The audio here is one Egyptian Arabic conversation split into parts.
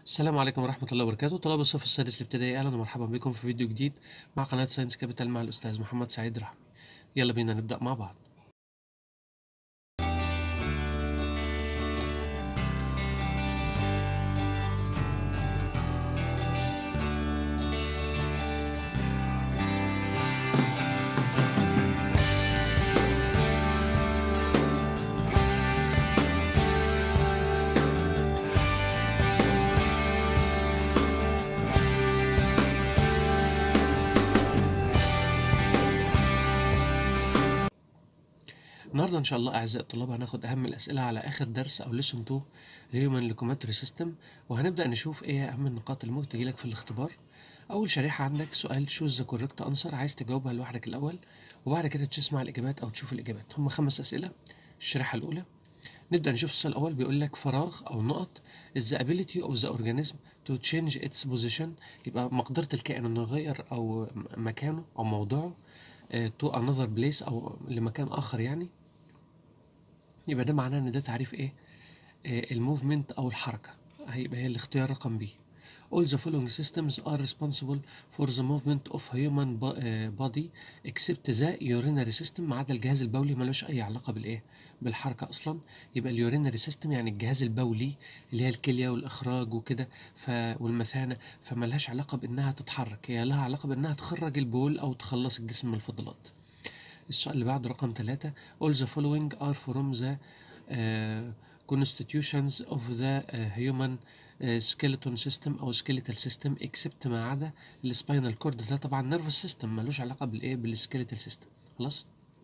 السلام عليكم ورحمة الله وبركاته طلاب الصف السادس الابتدائي أهلا ومرحبا بكم في فيديو جديد مع قناة ساينس كابيتال مع الأستاذ محمد سعيد رحمي يلا بينا نبدأ مع بعض النهاردة إن شاء الله أعزائي الطلاب هناخد أهم الأسئلة على آخر درس أو ليسون 2 الهيومن لوكومتري سيستم وهنبدأ نشوف إيه أهم النقاط اللي ممكن تجيلك في الاختبار أول شريحة عندك سؤال choose the correct answer عايز تجاوبها لوحدك الأول وبعد كده تسمع الإجابات أو تشوف الإجابات هم خمس أسئلة الشريحة الأولى نبدأ نشوف السؤال الأول بيقول لك فراغ أو نقط is the ability of the organism to change its position يبقى مقدرة الكائن إنه يغير أو م- مكانه أو موضعه آه، to another place أو لمكان آخر يعني يبقى ده معناه ان ده تعريف ايه آه الموفمنت او الحركه هيبقى هي الاختيار رقم بي all the following systems are responsible for the movement of human bo- آه، body except the urinary system ما عدا الجهاز البولي ملوش اي علاقه بالايه بالحركه اصلا يبقى اليورينري سيستم يعني الجهاز البولي اللي هي الكليه والاخراج وكده ف... والمثانه فملهاش علاقه بانها تتحرك هي لها علاقه بانها تخرج البول او تخلص الجسم من الفضلات السؤال اللي بعده رقم ثلاثة all the following are from the uh, constitutions of the uh, human uh, skeleton system أو skeletal system except ما عدا السباينال كورد ده طبعا nervous system ملوش علاقة بالإيه بالسكيلتال سيستم خلاص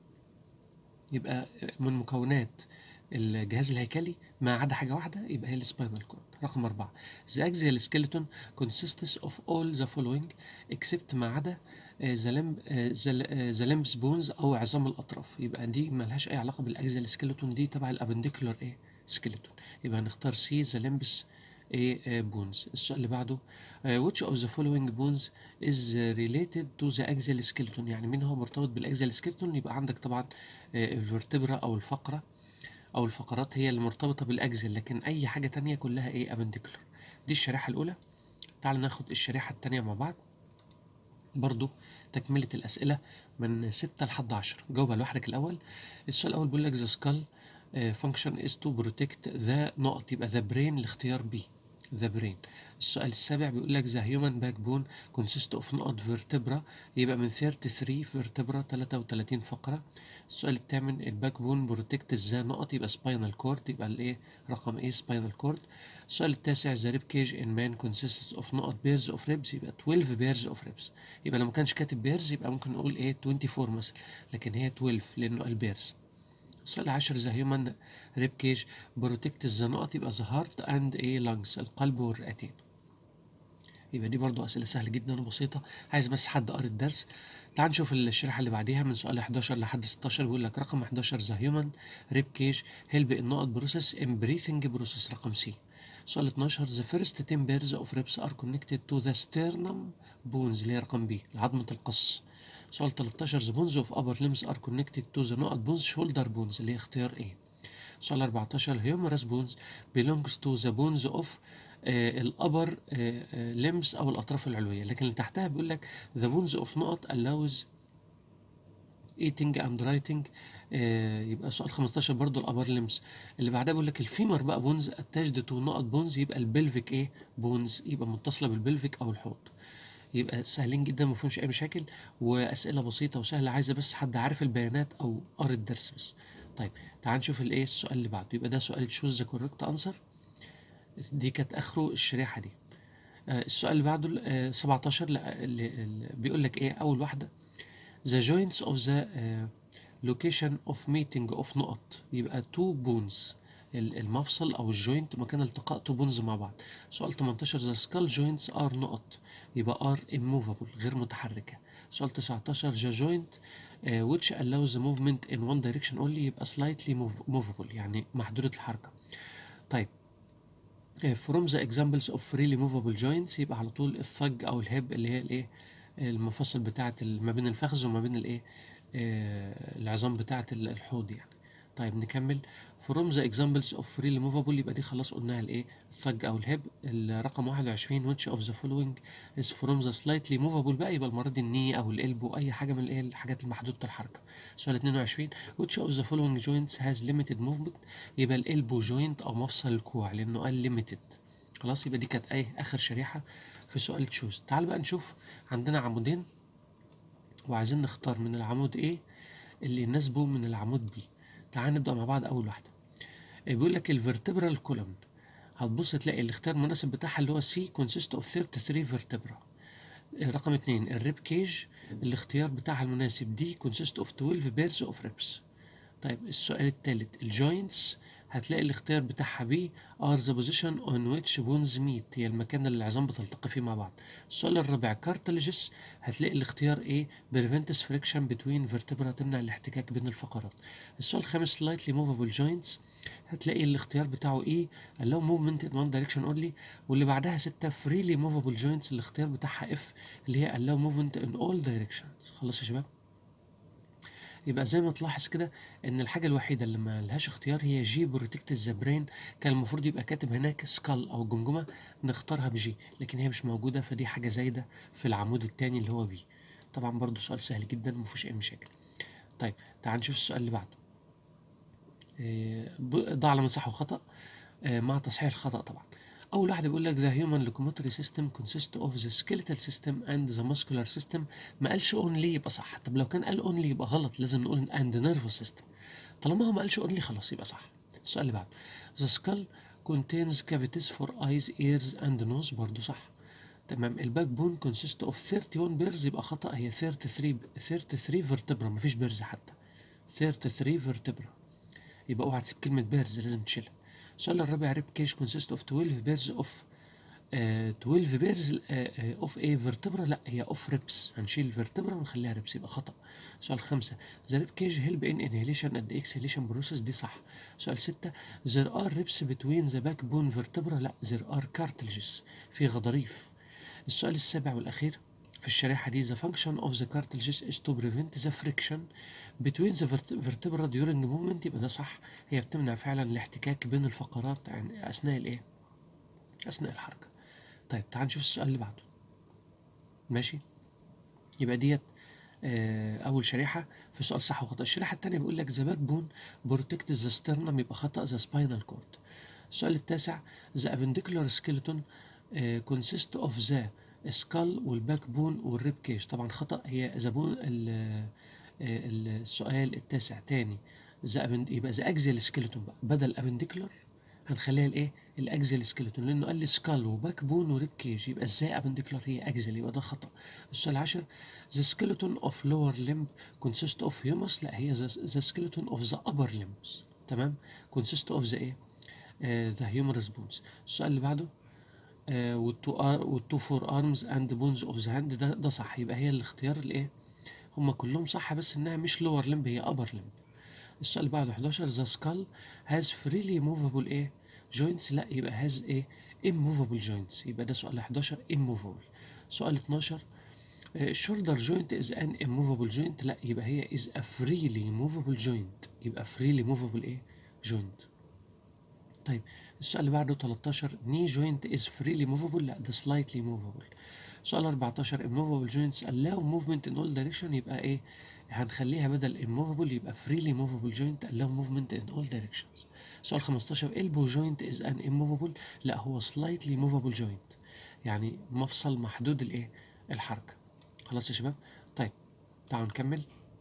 يبقى من مكونات الجهاز الهيكلي ما عدا حاجة واحدة يبقى هي السباينال كورد رقم أربعة The axial skeleton consists of all the following except ما عدا آه، the limb آه، the آه، the limbs bones أو عظام الأطراف يبقى دي ملهاش أي علاقة بالأكزيال سكيلتون دي تبع الأبنديكولار إيه سكيلتون يبقى هنختار سي the limbs ايه بونز السؤال اللي بعده آه، which of the following bones is related to the axial skeleton يعني مين هو مرتبط بالاكزيال سكيلتون يبقى عندك طبعا الفرتبرا او الفقره او الفقرات هي اللي مرتبطه بالاكزيال لكن اي حاجه تانية كلها ايه ابنديكولار دي الشريحه الاولى تعال ناخد الشريحه التانية مع بعض برضو تكملة الأسئلة من ستة لحد عشرة جاوبها لوحدك الأول السؤال الأول بيقول لك the skull uh, function is to protect the نقط يبقى the brain الاختيار B the brain السؤال السابع بيقول لك the human backbone consists of نقط vertebra يبقى من 33 vertebra 33 فقرة السؤال الثامن الباك بون protect the نقط يبقى spinal cord يبقى الايه رقم ايه spinal cord السؤال التاسع the rib cage in man consists of نقط pairs of ribs يبقى 12 pairs of ribs يبقى لو ما كانش كاتب pairs يبقى ممكن نقول ايه 24 مثلا لكن هي 12 لانه قال pairs السؤال العاشر ذا هيومن ريب كيج بروتكت ذا نقط يبقى ذا هارت اند ايه لانجز القلب والرئتين يبقى دي برضو اسئله سهله جدا وبسيطه عايز بس حد قاري الدرس تعال نشوف الشريحه اللي بعديها من سؤال 11 لحد 16 بيقول لك رقم 11 ذا هيومن ريب كيج هيلب النقط بروسيس ان بريثنج بروسيس رقم سي سؤال 12 ذا فيرست 10 بيرز اوف ريبس ار كونكتد تو ذا ستيرنم بونز اللي هي رقم بي عظمه القص سؤال 13 the bones of upper limbs are connected to the نقط bones shoulder bones اللي هي اختيار A سؤال 14 humerus bones belongs to the bones of آه الأبر آه آه limbs أو الأطراف العلوية لكن اللي تحتها بيقول لك the bones of نقط allows eating and writing آه يبقى سؤال 15 برضو الأبر limbs اللي بعدها بيقول لك الفيمر بقى بونز attached to نقط بونز يبقى البلفيك ايه بونز يبقى متصلة بالبلفيك أو الحوض يبقى سهلين جدا ما فيهمش اي مشاكل واسئله بسيطه وسهله عايزه بس حد عارف البيانات او قاري الدرس بس طيب تعال نشوف الايه السؤال اللي بعده يبقى ده سؤال تشوز ذا كوريكت انسر دي كانت اخره الشريحه دي آه السؤال اللي بعده آه 17 لا- اللي اللي بيقول لك ايه اول واحده the joints of the uh, location of meeting of نقط يبقى two bones ال- المفصل او الجوينت مكان التقاء تو بونز مع بعض سؤال 18 the skull joints are نقط يبقى are immovable غير متحركة سؤال 19 the joint uh, which allows the movement in one direction only يبقى slightly move- movable يعني محدودة الحركة طيب آه، from the examples of freely movable joints يبقى على طول الثج او الهب اللي هي الايه المفاصل بتاعه ال- ما بين الفخذ وما بين الايه آه، العظام بتاعه ال- الحوض يعني طيب نكمل from the examples of freely movable يبقى دي خلاص قلناها الايه الثج او الهب الرقم 21 which of the following is from the slightly movable بقى يبقى المره دي الني او الالبو اي حاجه من الايه الحاجات المحدوده الحركه سؤال 22 which of the following joints has limited movement يبقى الالبو جوينت او مفصل الكوع لانه قال limited خلاص يبقى دي كانت ايه اخر شريحه في سؤال تشوز تعال بقى نشوف عندنا عمودين وعايزين نختار من العمود A اللي يناسبه من العمود B تعال نبدأ مع بعض أول واحدة بيقول لك الفرتبرال كولوم هتبص تلاقي الاختيار المناسب بتاعها اللي هو C consist of 33 vertebra رقم اتنين الريب كيج الاختيار بتاعها المناسب دي consist of 12 pairs of ribs طيب السؤال التالت الجوينتس هتلاقي الاختيار بتاعها بي are the position on which bones meet هي المكان اللي العظام بتلتقي فيه مع بعض السؤال الرابع cartilages هتلاقي الاختيار ايه prevents friction between vertebra تمنع الاحتكاك بين الفقرات السؤال الخامس slightly movable joints هتلاقي الاختيار بتاعه ايه allow movement in one direction only واللي بعدها ستة freely movable joints الاختيار بتاعها اف اللي هي allow movement in all directions خلاص يا شباب يبقى زي ما تلاحظ كده ان الحاجه الوحيده اللي ما لهاش اختيار هي جي بروتكت ذا برين كان المفروض يبقى كاتب هناك سكال او جمجمه نختارها بجي لكن هي مش موجوده فدي حاجه زايده في العمود الثاني اللي هو بي طبعا برضو سؤال سهل جدا ما فيهوش اي مشاكل طيب تعال نشوف السؤال اللي بعده ضع على صح وخطا مع تصحيح الخطا طبعا اول واحده بيقول لك the human locomotory system consists of the skeletal system and the muscular system ما قالش only يبقى صح طب لو كان قال only يبقى غلط لازم نقول and nervous system طالما هو ما قالش only خلاص يبقى صح السؤال اللي بعده the skull contains cavities for eyes ears and nose برضو صح تمام الباك بون consist of 31 بيرز يبقى خطأ هي 33 33 vertebra مفيش بيرز حتى 33 vertebra يبقى اوعى تسيب كلمة بيرز لازم تشيلها السؤال الرابع ريب كيج consist of 12 pairs of uh, 12 pairs uh, of a vertebra لا هي of ribs هنشيل vertebra ونخليها ribs يبقى خطأ سؤال خمسة the rib cage help in inhalation and exhalation process دي صح سؤال ستة there are ribs between the backbone vertebra لا there are cartilages في غضاريف السؤال السابع والأخير في الشريحة دي the function of the cartilages is to prevent the friction between the vertebra during movement يبقى ده صح هي بتمنع فعلا الاحتكاك بين الفقرات يعني أثناء الإيه؟ أثناء الحركة طيب تعال نشوف السؤال اللي بعده ماشي يبقى ديت آه أول شريحة في سؤال صح وخطأ الشريحة التانية بيقول لك the backbone protects the sternum يبقى خطأ the spinal cord السؤال التاسع the appendicular skeleton uh, consist of the سكال والباك بون والريب كيج طبعا خطأ هي زبون السؤال التاسع تاني ذا يبقى ذا اكزيال سكيلتون بقى بدل ابنديكولار هنخليها الايه الاكزيال سكيلتون لانه قال لي سكال وباك بون وريب كيج يبقى ازاي ابنديكولار هي اكزيال يبقى ده خطا السؤال العاشر ذا سكيلتون اوف لور ليمب كونسيست اوف هيومس لا هي ذا سكيلتون اوف ذا ابر ليمبس تمام كونسيست اوف ذا ايه ذا هيومرس بونز السؤال اللي بعده والتو ار والتو فور ارمز اند بونز اوف ذا هاند ده ده صح يبقى هي الاختيار الايه هما كلهم صح بس انها مش لور لمب هي ابر لمب السؤال اللي بعده 11 ذا سكال هاز فريلي موفابل ايه جوينتس لا يبقى هاز ايه immovable joints يبقى ده سؤال 11 immovable سؤال 12 الشولدر جوينت از ان immovable joint لا يبقى هي is a freely movable joint يبقى freely movable ايه joint طيب السؤال اللي بعده 13 knee joint is freely movable لا ده slightly movable سؤال 14 immovable joints allow movement in all direction يبقى ايه هنخليها بدل immovable يبقى freely movable joint allow movement in all directions سؤال 15 elbow joint is an immovable لا هو slightly movable joint يعني مفصل محدود الايه الحركه خلاص يا شباب طيب تعالوا نكمل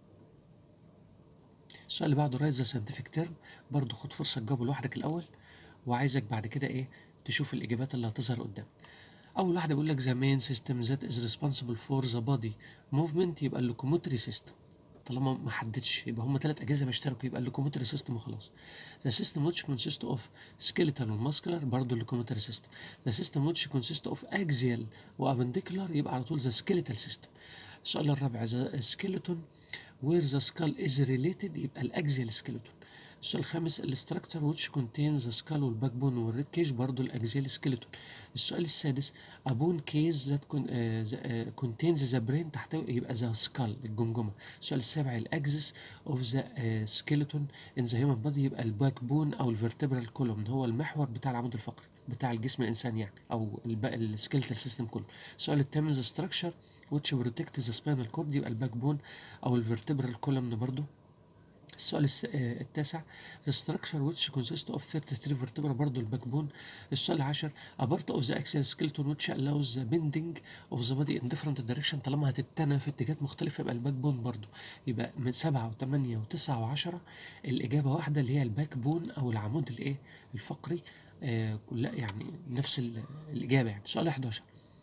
السؤال اللي بعده رايز ذا ساينتفك تيرم برضه خد فرصه تجاوبه لوحدك الاول وعايزك بعد كده ايه تشوف الاجابات اللي هتظهر قدام اول واحده بيقول لك the main system that is responsible for the body movement يبقى اللوكوموتري سيستم طالما ما حددش يبقى هم ثلاث اجهزه بيشتركوا يبقى اللوكوموتري سيستم وخلاص the system which consists of skeletal وmuscular برضه اللوكوموتري سيستم the system which consists of axial وappendicular يبقى على طول the skeletal system السؤال الرابع the skeleton where the skull is related يبقى الاكزيال skeleton السؤال الخامس الاستراكتر which contains the skull والباك بون والريب كيج برضه الاكزيال سكيلتون السؤال السادس a bone case that con- آه، the- آه، contains the brain تحتوي يبقى the skull الجمجمه السؤال السابع الاكسس of the آه، skeleton in the human body يبقى الباك بون او الفرتبرال كولوم هو المحور بتاع العمود الفقري بتاع الجسم الانسان يعني او السكيلتال سيستم كله السؤال الثامن the structure which protects the spinal cord يبقى الباك بون او الفرتبرال كولوم برضه السؤال الس- آه، التاسع the structure which consists of 33 vertebra برضه الباك بون السؤال العاشر a part of the axial skeleton which allows the bending of the body in different direction طالما هتتنى في اتجاهات مختلفة يبقى الباك بون برضه يبقى من سبعة وثمانية وتسعة وعشرة الإجابة واحدة اللي هي الباك بون أو العمود الإيه الفقري آه لا يعني نفس ال- الإجابة يعني سؤال 11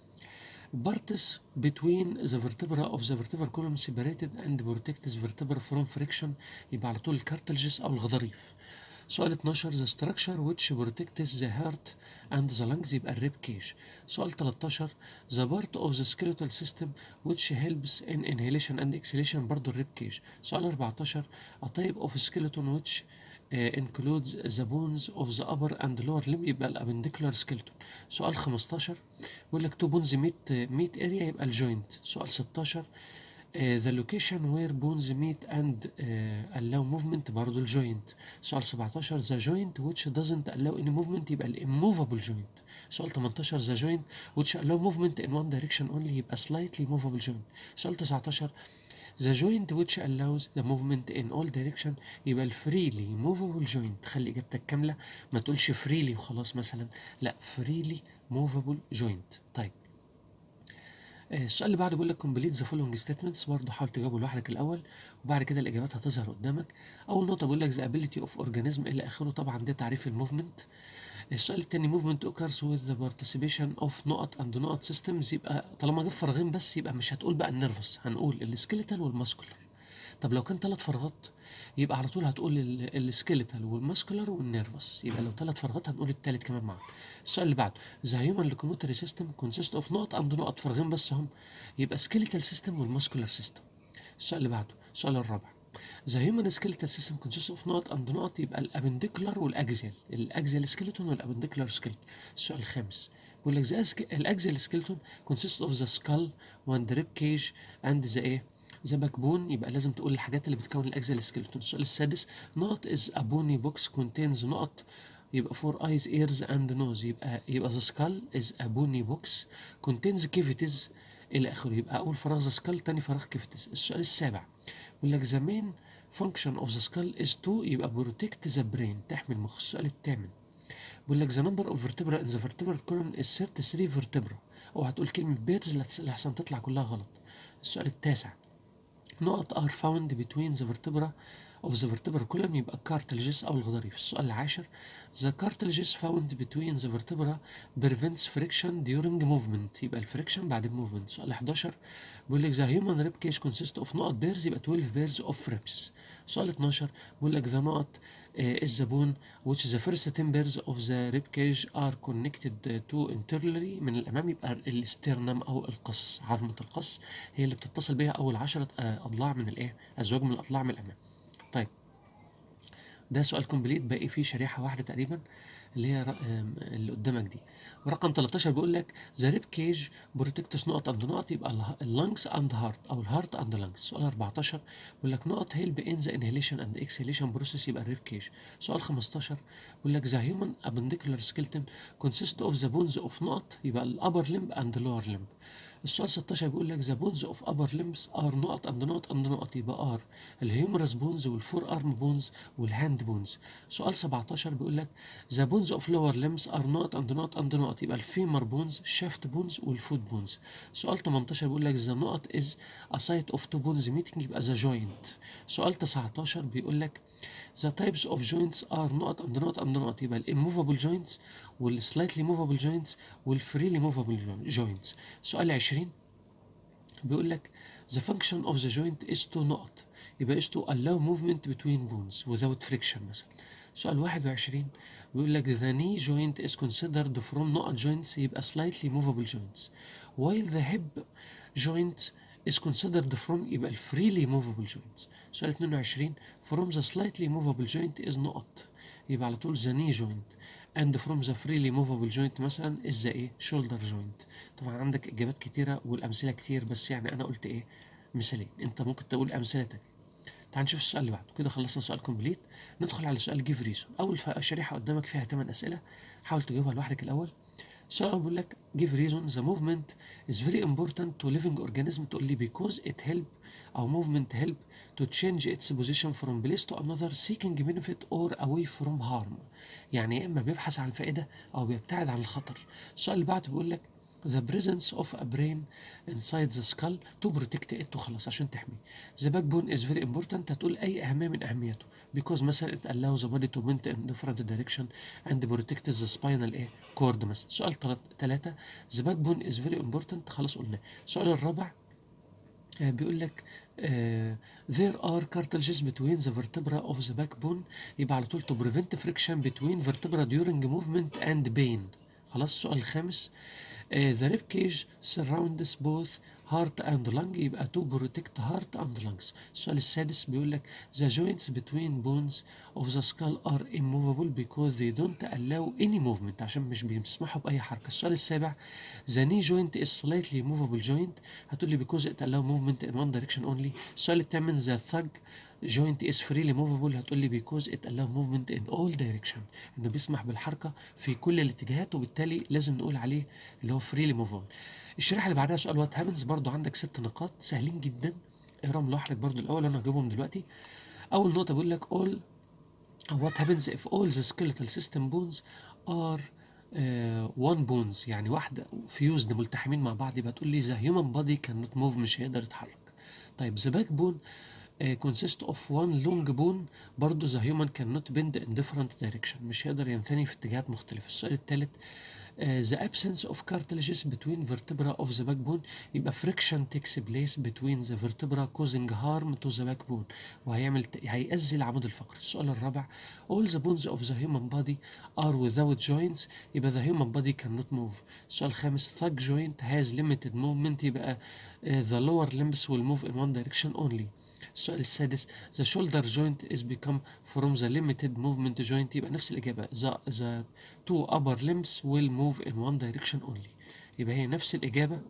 parts between the vertebra of the vertebral column separated and protects vertebra from friction يبقى على طول الكارتلجز أو الغضاريف سؤال 12 the structure which protects the heart and the lungs يبقى الريب كيج سؤال 13 the part of the skeletal system which helps in inhalation and exhalation برضه الريب كيج سؤال 14 a type of skeleton which uh, includes the bones of the upper and lower limb يبقى الابنديكولار skeleton سؤال 15 بيقول لك تو بونز ميت ميت اريا يبقى الجوينت سؤال 16 ذا لوكيشن وير بونز ميت اند allow movement برضه الجوينت سؤال 17 ذا جوينت which doesn't allow any movement يبقى الاموفابل جوينت سؤال 18 ذا جوينت which allow movement in one direction only يبقى slightly movable joint سؤال 19 The joint which allows the movement in all direction يبقى ال freely movable joint خلي إجابتك كاملة ما تقولش freely وخلاص مثلا لا freely movable joint طيب آه، السؤال اللي بعده بيقول لك complete the following statements برضه حاول تجاوبه لوحدك الأول وبعد كده الإجابات هتظهر قدامك أول نقطة بيقول لك the ability of organism إلى آخره طبعا ده تعريف الموفمنت السؤال التاني movement occurs with the participation of نقط and نقط systems يبقى طالما جاب فراغين بس يبقى مش هتقول بقى النيرفس هنقول السكيلتال والماسكولار طب لو كان ثلاث فراغات يبقى على طول هتقول السكيلتال والماسكولار والنيرفس يبقى لو ثلاث فراغات هنقول التالت كمان معاهم السؤال اللي بعده ذا هيومن لوكوموتري سيستم كونسيست اوف نقط اند نقط فراغين بس هم يبقى سكيلتال سيستم والماسكولار سيستم السؤال اللي بعده السؤال الرابع ذا هيومن سكيلتال سيستم كونسيست اوف نقط اند نقط يبقى الابنديكولار والاكزيال الاكزيال سكيلتون والابنديكولار سكيلتون السؤال الخامس بيقول لك ذا الاكزيال سكيلتون كونسيست اوف ذا سكال واند ريب كيج اند ذا ايه ذا باك بون يبقى لازم تقول الحاجات اللي بتكون الاكزيال سكيلتون السؤال السادس نقط از ا بوني بوكس كونتينز نقط يبقى فور ايز ايرز اند نوز يبقى يبقى ذا سكال از ا بوني بوكس كونتينز كيفيتيز الى اخره يبقى اول فراغ ذا سكال تاني فراغ كيفيتيز السؤال السابع بيقول لك ذا مين function of the skull is to يبقى protect the brain تحمي المخ السؤال الثامن بيقول لك the number of vertebra in the vertebral column is 33 vertebra اوعى هتقول كلمة بيرز لحسن تطلع كلها غلط السؤال التاسع نقط are found between the vertebra of the vertebral column يبقى cartilages أو الغضاريف السؤال العاشر the cartilages found between the vertebra prevents friction during movement يبقى الفريكشن بعد الموفمنت السؤال 11 بيقول لك the human rib cage consists of نقط بيرز يبقى 12 pairs of ribs السؤال 12 بيقول لك the نقط uh, is the bone which the first 10 pairs of the rib cage are connected to internally من الأمام يبقى الاسترنم أو القص عظمة القص هي اللي بتتصل بها أول 10 أضلاع من الإيه أزواج من الأضلاع من الأمام طيب ده سؤال كومبليت باقي فيه شريحة واحدة تقريبا اللي هي ر- آم، اللي قدامك دي ورقم 13 بيقول لك ذا ريب كيج بروتكتس نقط اند نقط يبقى اللانجز اند هارت او الهارت اند لانجز سؤال 14 بيقول لك نقط هيلب ان ذا انهيليشن اند اكسهيليشن بروسيس يبقى الريب كيج سؤال 15 بيقول لك ذا هيومن ابنديكولار سكيلتون كونسيست اوف ذا بونز اوف نقط يبقى الابر لمب اند لور لمب السؤال 16 بيقول لك ذا بونز اوف ابر لمبس ار نقط اند نقط اند نقط يبقى ار الهيومرس بونز والفور ارم بونز والهاند بونز سؤال 17 بيقول لك ذا بونز اوف لور لمبس ار نقط اند نقط اند نقط يبقى الفيمر بونز الشافت بونز والفوت بونز سؤال 18 بيقول لك ذا نقط از ا سايت اوف تو بونز ميتنج يبقى ذا جوينت سؤال 19 بيقول لك The types of joints are نقط and نقط and نقط يبقى ال immovable joints وال slightly movable joints وال freely movable joints سؤال 20 بيقول لك the function of the joint is to نقط يبقى is to allow movement between bones without friction مثلا سؤال 21 بيقول لك the knee joint is considered from نقط joints يبقى slightly movable joints while the hip joint is considered from يبقى ال freely movable joints سؤال 22 from the slightly movable joint is not يبقى على طول the knee joint and from the freely movable joint مثلا is the ايه shoulder joint طبعا عندك اجابات كتيره والامثله كتير بس يعني انا قلت ايه مثالين انت ممكن تقول امثله تانية تعال نشوف السؤال اللي بعده كده خلصنا سؤال كومبليت ندخل على سؤال جيف ريزون اول ف- شريحه قدامك فيها 8 اسئله حاول تجاوبها لوحدك الاول السؤال الاول بيقول لك give reason the movement is very important to living organism تقول لي because it help أو movement help to change its position from place to another seeking benefit or away from harm يعني يا إما بيبحث عن فائدة أو بيبتعد عن الخطر السؤال اللي بعده بيقول لك the presence of a brain inside the skull to protect it خلاص عشان تحمي the backbone is very important هتقول أي أهمية من أهميته because مثلا it allows the body to bend in different direction and protect the spinal إيه cord مثلا سؤال ثلاثة the backbone is very important خلاص قلنا السؤال الرابع آه، بيقول لك آه، there are cartilages between the vertebra of the backbone يبقى على طول to prevent friction between vertebra during movement and pain خلاص السؤال الخامس آه، the rib cage surrounds both heart and lung يبقى to protect heart and lungs السؤال السادس بيقول لك the joints between bones of the skull are immovable because they don't allow any movement عشان مش بيسمحوا بأي حركة السؤال السابع the knee joint is slightly movable joint هتقول لي because it allow movement in one direction only السؤال الثامن the thigh joint is freely movable هتقول لي because it allow movement in all direction انه بيسمح بالحركة في كل الاتجاهات وبالتالي لازم نقول عليه اللي هو freely movable الشريحة اللي بعدها سؤال وات هابنز برضو عندك ست نقاط سهلين جدا اقراهم لوحدك برضو الاول انا هجيبهم دلوقتي اول نقطة بيقول لك all what happens if all the skeletal system bones are uh, one bones يعني واحدة فيوزد ملتحمين مع بعض يبقى تقول لي the human body cannot move مش هيقدر يتحرك طيب the backbone uh, consist of one long bone برضو the human cannot bend in different direction مش هيقدر ينثني في اتجاهات مختلفة السؤال الثالث uh, the absence of cartilages between vertebra of the backbone يبقى friction takes place between the vertebra causing harm to the backbone وهيعمل هيأذي العمود الفقري السؤال الرابع all the bones of the human body are without joints يبقى the human body cannot move السؤال الخامس thigh joint has limited movement يبقى uh, the lower limbs will move in one direction only السؤال السادس the shoulder joint is become from the limited movement joint يبقى نفس الإجابة the, the two upper limbs will move in one direction only يبقى هي نفس الإجابة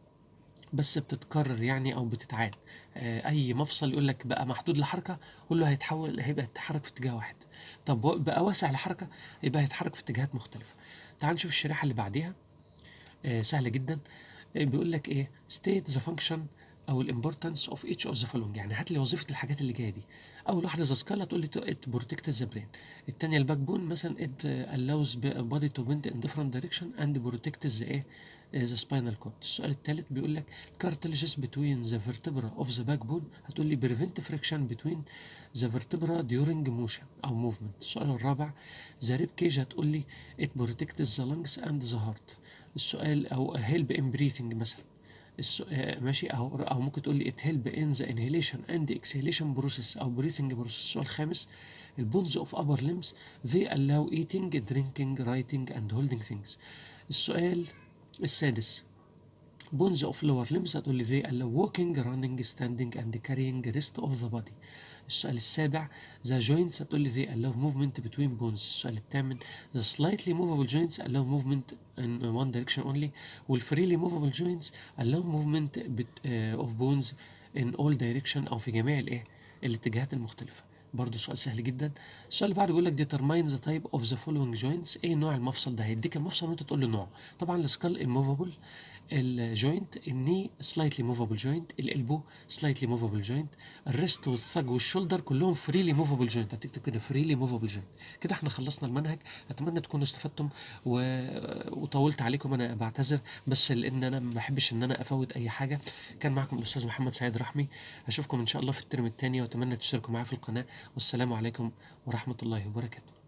بس بتتكرر يعني او بتتعاد آه، اي مفصل يقول لك بقى محدود لحركه قول له هيتحول هيبقى يتحرك في اتجاه واحد طب و- بقى واسع لحركه يبقى هيتحرك في اتجاهات مختلفه تعال نشوف الشريحه اللي بعديها آه، سهله جدا آه، بيقول لك ايه state the function او الامبورتنس اوف each of the following يعني هات لي وظيفه الحاجات اللي جايه دي اول واحده ذا سكالا تقول لي it protects the brain الثانيه الباك بون مثلا it allows body to bend in different direction and protects the ايه the spinal cord السؤال الثالث بيقول لك cartilages between the vertebra of the backbone هتقول لي prevent friction between the vertebra during motion او movement السؤال الرابع the rib cage هتقول لي it protects the lungs and the heart السؤال او help in breathing مثلا السو... آه، ماشي او او ممكن تقول لي it help in the inhalation and exhalation process او breathing process السؤال الخامس البونز of upper limbs they allow eating drinking writing and holding things السؤال السادس bones of lower limbs هتقول لي they allow walking running standing and carrying rest of the body السؤال السابع the joints هتقول لي they allow movement between bones السؤال الثامن the slightly movable joints allow movement in one direction only وال freely movable joints allow movement bet- uh, of bones in all direction أو في جميع الإيه الاتجاهات المختلفة برضه سؤال سهل جدا السؤال اللي بعده بيقول لك determine the type of the following joints ايه نوع المفصل ده هيديك المفصل وانت تقول له نوعه طبعا السكال immovable الجوينت الني سلايتلي موفابل جوينت الالبو سلايتلي موفابل جوينت الريست والثج والشولدر كلهم فريلي موفابل جوينت هتكتب كده فريلي موفابل جوينت كده احنا خلصنا المنهج اتمنى تكونوا استفدتم و... وطولت عليكم انا بعتذر بس لان انا ما بحبش ان انا افوت اي حاجه كان معكم الاستاذ محمد سعيد رحمي اشوفكم ان شاء الله في الترم الثاني واتمنى تشتركوا معايا في القناه والسلام عليكم ورحمه الله وبركاته